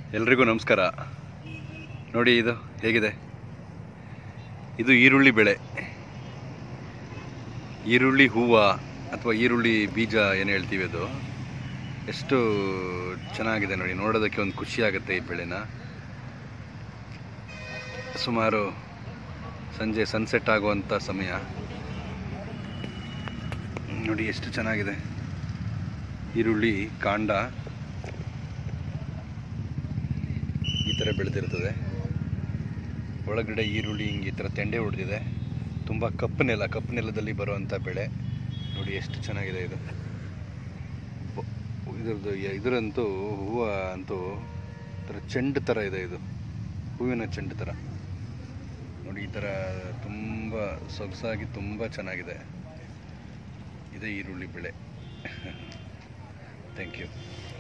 ಎಲ್ರಿಗೂ ನಮಸ್ಕಾರ ನೋಡಿ ಇದು ಹೇಗಿದೆ ಇದು ಈರುಳ್ಳಿ ಬೆಳೆ ಈರುಳ್ಳಿ ಹೂವು ಅಥವಾ ಈರುಳ್ಳಿ ಬೀಜ ಏನು ಹೇಳ್ತೀವಿ ಅದು ಎಷ್ಟು ಚೆನ್ನಾಗಿದೆ ನೋಡಿ ನೋಡೋದಕ್ಕೆ ಒಂದು ಖುಷಿ ಆಗುತ್ತೆ ಈ ಬೆಳೆನ ಸುಮಾರು ಸಂಜೆ ಸನ್ಸೆಟ್ ಆಗುವಂಥ ಸಮಯ ನೋಡಿ ಎಷ್ಟು ಚೆನ್ನಾಗಿದೆ ಈರುಳ್ಳಿ ಕಾಂಡ ಈ ಥರ ಬೆಳೆದಿರ್ತದೆ ಒಳಗಡೆ ಈರುಳ್ಳಿ ಹಿಂಗೆ ಈ ಥರ ತೆಂಡೆ ಹೊಡೆದಿದೆ ತುಂಬ ಕಪ್ಪು ನೆಲ ಕಪ್ಪು ನೆಲದಲ್ಲಿ ಬರುವಂಥ ಬೆಳೆ ನೋಡಿ ಎಷ್ಟು ಚೆನ್ನಾಗಿದೆ ಇದು ಬ- ಇದ್ರದ್ದು ಇದರಂತೂ ಹೂವು ಅಂತೂ ಥರ ಚೆಂಡು ಥರ ಇದೆ ಇದು ಹೂವಿನ ಚೆಂಡು ಥರ ನೋಡಿ ಈ ಥರ ತುಂಬ ಸೊಗಸಾಗಿ ತುಂಬ ಚೆನ್ನಾಗಿದೆ ಇದೇ ಈರುಳ್ಳಿ ಬೆಳೆ ಥ್ಯಾಂಕ್ ಯು